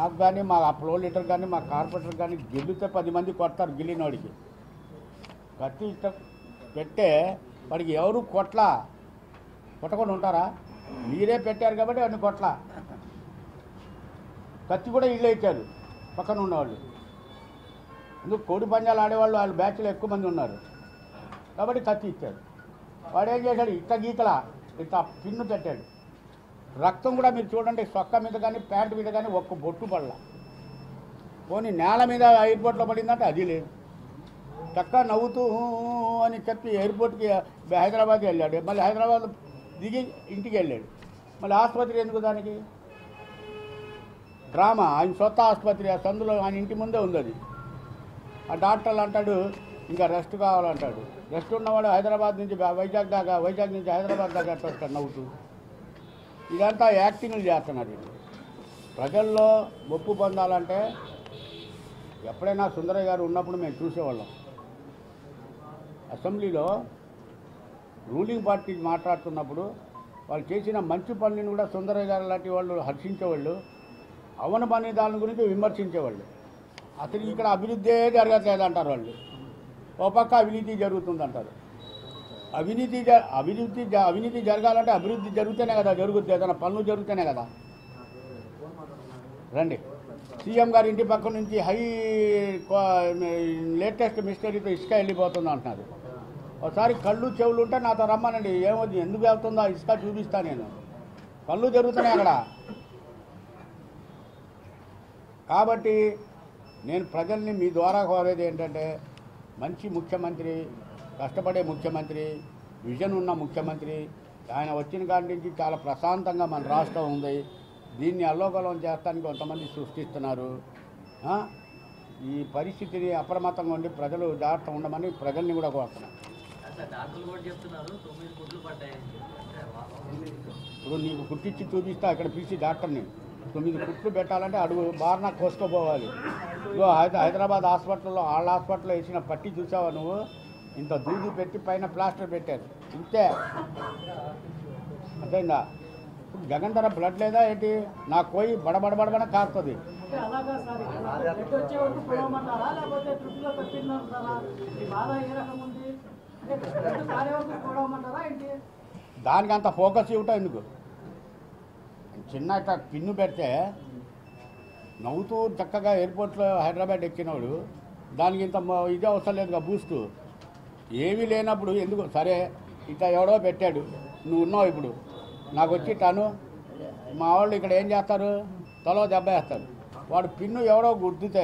మాకు కానీ మా ఫ్లో లీటర్ కానీ మా కార్పొరేటర్ కానీ గెలితే పది మంది కొడతారు గిల్లినోడికి కత్తి ఇష్ట పెట్టే వాడికి ఎవరు కొట్ల కొట్టకుండా ఉంటారా మీరే పెట్టారు కాబట్టి వాడిని కొట్ల కత్తి కూడా ఇల్లు ఇచ్చారు పక్కన ఉన్నవాళ్ళు ఎందుకు కోడి పందాలు ఆడేవాళ్ళు వాళ్ళ బ్యాచ్లో ఎక్కువ మంది ఉన్నారు కాబట్టి కత్తి ఇచ్చాడు వాడు ఏం చేశాడు ఇట్ట గీకలా ఇట్ట పిన్ను పెట్టాడు రక్తం కూడా మీరు చూడండి సొక్క మీద కానీ ప్యాంట్ మీద కానీ ఒక్క బొట్టు పడలా పోనీ నేల మీద ఎయిర్పోర్ట్లో పడిందంటే అది లేదు చక్కగా నవ్వుతూ "ఊ, ఊ" అని చెప్పి ఎయిర్పోర్ట్కి హైదరాబాద్కి వెళ్ళాడు మళ్ళీ హైదరాబాద్ దిగి ఇంటికి వెళ్ళాడు మళ్ళీ ఆసుపత్రి ఎందుకు దానికి డ్రామా ఆయన సొంత ఆసుపత్రి ఆ సందులో ఆయన ఇంటి ముందే ఉంది అది ఆ డాక్టర్లు అంటాడు ఇంకా రెస్ట్ కావాలంటాడు రెస్ట్ ఉన్నవాడు హైదరాబాద్ నుంచి బా- వైజాగ్ దాకా వైజాగ్ నుంచి హైదరాబాద్ దాకా ఎట్లా వస్తాడు నవ్వుతూ ఇదంతా యాక్టింగ్లు చేస్తున్నారు వీళ్ళు ప్రజల్లో ఒప్పు పొందాలంటే ఎప్పుడైనా సుందరయ్య గారు ఉన్నప్పుడు మేము చూసేవాళ్ళం అసెంబ్లీలో రూలింగ్ పార్టీ మాట్లాడుతున్నప్పుడు వాళ్ళు చేసిన మంచి పనులను కూడా సుందరయ్య గారు లాంటి వాళ్ళు హర్షించేవాళ్ళు అవన పని దాని గురించి విమర్శించేవాళ్ళు అసలు ఇక్కడ అభివృద్ధే జరగట్లేదు అంటారు వాళ్ళు ఓ పక్క అవినీతి జరుగుతుందంటారు అవినీతి జ- అభివృద్ధి జ- అవినీతి జరగాలంటే అభివృద్ధి జరుగుతూనే కదా జరుగుద్ది ఏదైనా పనులు జరుగుతూనే కదా రండి సీఎం గారి ఇంటి పక్క నుంచి హై లేటెస్ట్ మిస్టరీతో ఇసుక వెళ్ళిపోతుంది అంటున్నారు ఒకసారి కళ్ళు చెవులు ఉంటే నాతో రమ్మనండి ఏమవుతుంది ఎందుకు వెళ్తుందో ఆ ఇసుక చూపిస్తా నేను పనులు జరుగుతున్నాయి అక్కడ కాబట్టి నేను ప్రజల్ని మీ ద్వారా కోరేది ఏంటంటే మంచి ముఖ్యమంత్రి కష్టపడే ముఖ్యమంత్రి విజన్ ఉన్న ముఖ్యమంత్రి ఆయన వచ్చిన కాడి నుంచి చాలా ప్రశాంతంగా మన రాష్ట్రం ఉంది దీన్ని అల్లోకలం చేస్తానికి కొంతమంది సృష్టిస్తున్నారు ఆ? ఈ పరిస్థితిని అప్రమత్తంగా ఉండి ప్రజలు జాగ్రత్త ఉండమని ప్రజల్ని కూడా కోరుతున్నాను అసలు డాక్టర్లు కూడా చెప్తున్నారు తొమ్మిది గుడ్లు పడ్డాయని చెప్పి. అంటే వా- ఇప్పుడు నీకు కుట్టించి చూపిస్తా ఇక్కడ పిలిచి డాక్టర్ని తొమ్మిది కుట్లు పెట్టాలంటే అడుగు బారిన కోసుకోపోవాలి ఇగో హైద హైదరాబాద్ హాస్పిటల్లో వాళ్ళ హాస్పిటల్లో వేసిన పట్టి చూసావా నువ్వు ఇంత దూది పెట్టి పైన ప్లాస్టర్ పెట్టారు ఇంతే అర్థమైందా ఇప్పుడు జగన్ ధర బ్లడ్ లేదా ఏంటి నాకు పోయి బడబడబడబడ కాస్తుంది అంటే అలాగా సార్ ఇక్కడ బ్లడ్ వచ్చే వరకు పొడవమంటారా లేకపోతే ట్రిప్లో పెట్టిందంటారా ఈ బాధ ఏ రకం ఉంది అంటే బ్లడ్ కారే వరకు పొడవమంటారా ఏంటి దానికి అంత ఫోకస్ ఇవ్వటం ఎందుకు చిన్న ఇట్లా పిన్ను పెడితే నవ్వుతూ చక్కగా ఎయిర్పోర్ట్లో హైదరాబాద్ ఎక్కినవాడు దానికి ఇంత మ- ఇదే అవసరం లేదుగా బూస్ట్ ఏమీ లేనప్పుడు ఎందుకు సరే ఇట్లా ఎవడో పెట్టాడు నువ్వు ఉన్నావు ఇప్పుడు నాకు వచ్చి తను మా వాళ్ళు ఇక్కడ ఏం చేస్తారు తలో దెబ్బ వేస్తారు వాడు పిన్ను ఎవడో గుద్దితే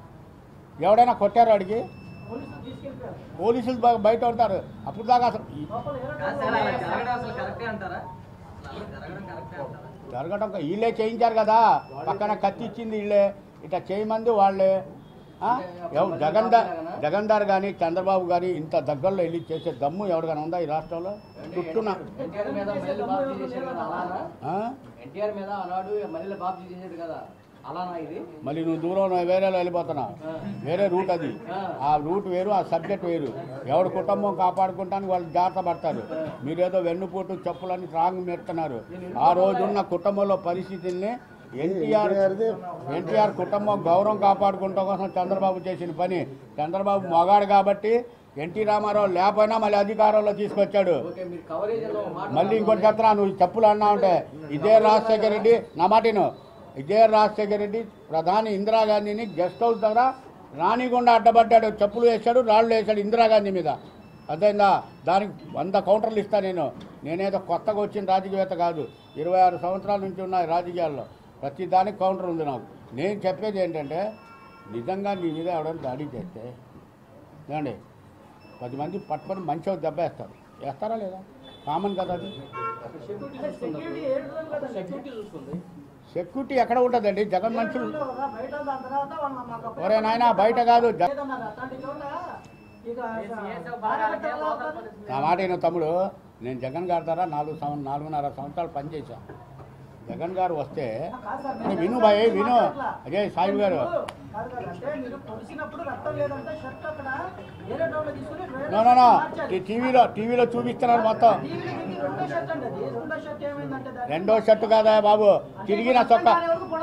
ఎవడైనా కొట్టారు వాడికి పోలీసులు తీసుకెళ్ళిపోయారు పోలీసులు బ- బయట ఉంటారు అప్పుడు దాకా అసలు ఈ- లోపల ఏ కాదు రకం సార్ అలా జరగడం అసలు కరెక్టే అంటారా అసలు అలా జరగడం కరెక్టే అంటారా జరగడం కా- వీళ్ళే చేయించారు కదా పక్కన కత్తి ఇచ్చింది వీళ్ళే ఇట్లా చేయమంది వాళ్ళే ఆ? ఎవ- జగన్దార్ జగన్దార్ కానీ చంద్రబాబు కానీ ఇంత దగ్గరలో వెళ్ళి చేసే దమ్ము ఎవరికైనా ఉందా ఈ రాష్ట్రంలో చుట్టూన ఎన్టీఆర్ మీద మహిళలు బాబు చేశాడు కదా అలానా ఆ? ఎన్టీఆర్ మీద ఆనాడు మహిళలు బాబు చేశాడు కదా అలానా ఇది మళ్ళీ నువ్వు దూరం వేరేలో వెళ్ళిపోతున్నావు వేరే రూట్ అది ఆ రూట్ వేరు ఆ సబ్జెక్ట్ వేరు ఎవరి కుటుంబం కాపాడుకుంటానికి వాళ్ళు జాగ్రత్త పడతారు మీరేదో వెన్నుపోటు చెప్పులని రాంగ్ మెడుతున్నారు ఆ రోజున్న కుటుంబంలో పరిస్థితుల్ని ఎన్టీఆర్ ఎన్టీఆర్ కుటుంబం గౌరవం కాపాడుకుంటాం కోసం చంద్రబాబు చేసిన పని చంద్రబాబు మగాడు కాబట్టి ఎన్టీ రామారావు లేకపోయినా మళ్ళీ అధికారంలో తీసుకొచ్చాడు ఓకే మీరు కవరేజ్ లో మాట మళ్ళీ ఇంకోటి చెప్తున్నా నువ్వు చెప్పులు అన్నా ఉంటే ఇదే రాజశేఖర రెడ్డి నా మాటిను ఇదే రాజశేఖర రెడ్డి ప్రధాని ఇందిరాగాంధీని గెస్ట్ హౌస్ దగ్గర రాణిగుండ అడ్డబడ్డాడు చెప్పులు వేశాడు రాళ్ళు వేశాడు ఇందిరాగాంధీ మీద అర్థమైందా దానికి వంద కౌంటర్లు ఇస్తా నేను నేనేదో కొత్తగా వచ్చిన రాజకీయవేత్త కాదు ఇరవై ఆరు సంవత్సరాల నుంచి ఉన్నాయి రాజకీయాల్లో ప్రతి దానికి కౌంటర్ ఉంది నాకు నేను చెప్పేది ఏంటంటే నిజంగా నీ మీద ఎవడైనా దాడి చేస్తే ఏమండి పది మంది పట్టుకొని మంచిగా దెబ్బ వేస్తారు వేస్తారా లేదా కామన్ కదా అది సెక్యూరిటీ ఏడు రోజులు కదా సెక్యూరిటీ చూస్తుంది సెక్యూరిటీ ఎక్కడ ఉంటుందండి జగన్ మనుషులు ఉండవు కదా, బయట దాని తర్వాత వాళ్ళ మాకు ఒరే నాయనా బయట కాదు జ- లేదన్నారు అట్లాంటి చోట ఇక CSO భార్య భాగాలకే భర్తలు లోకల్ అవుతారు. పోలీసులు నా మాట అయిన తమ్ముడు నేను జగన్ గారి ద్వారా నాలుగు సంవ నాలుగున్నర సంవత్సరాలు పనిచేశా జగన్ గారు వస్తే కాదు సార్, అరే మీరు విను ఎంత భయ్ మంది విను మాట్లాడట్లా. అజయ్ సాయి గారు కాదు కాదు, అంటే మీరు పొడిచినప్పుడు రక్తం లేదంటే షర్ట్ అక్కడ వేరే టౌన్లో తీసుకుని వేరే నో నో నో మార్చాలి. టీవీలో టీవీలో చూపిస్తున్నారు మొత్తం టీవీలో మీకు రెండో షర్ట్ అండి అది రెండో షర్ట్ ఏమైందంటే దాన్ని- రెండో షర్టు కాదా బాబు అంటే తిరిగిన రక్తం చొక్కా కారే వరకు పొడవమంటారా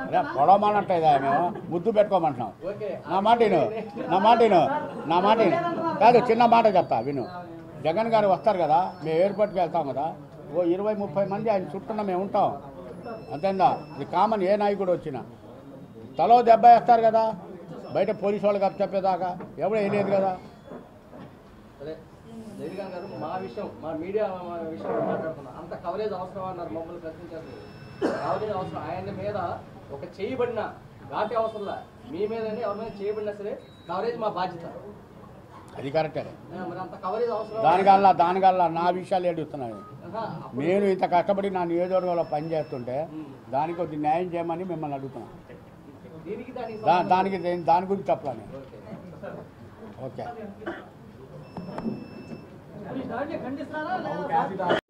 అరే పొడవమన్నట్టయిదా మేము ముద్దు పెట్టుకోమంటున్నాం ఓకే నా మాట విను నా మాట విను నా మాట విను కాదు చిన్న మాట చెప్తా విను జగన్ గారు వస్తారు కదా మేము ఎయిర్పోర్ట్కి వెళ్తాం కదా ఓ ఇరవై ముప్పై మంది ఆయన చుట్టూన మేము ఉంటాం అంతేందా ఇది కామన్ ఏ నాయకుడు వచ్చినా తలో దెబ్బ వేస్తారు కదా బయట పోలీసు వాళ్ళకి అప్పు చెప్పేదాకా ఎవడు వేయలేదు కదా అదే జగన్ గారు మా విషయం మా మీడియా మా విషయం మాట్లాడుతున్నాం అంత కవరేజ్ అవసరం అన్నారు మమ్మల్ని ప్రశ్నించారు కవరేజ్ అవసరం ఆయన మీద ఒక చేయబడిన ఘాటి అవసరంలా మీ మీదనే ఎవరి మీద చేయబడినా సరే కవరేజ్ మా బాధ్యత అది కరెక్టే ఆ, మరి అంత కవరేజ్ అవసరం దానికల్లా దానికల్లా నా విషయాలు ఏడుస్తున్నాను ఆహా, అప్పుడు- నేను ఇంత కష్టపడి నా నియోజకవర్గంలో పనిచేస్తుంటే దానికి కొద్ది న్యాయం చేయమని మిమ్మల్ని అడుగుతున్నాను దీనికి దానికి దా సంబంధం- దానికి దేని- దాని గురించి చెప్పాలని ఓకే ఓకే ఈ దాడిని ఖండిస్తారా లేదా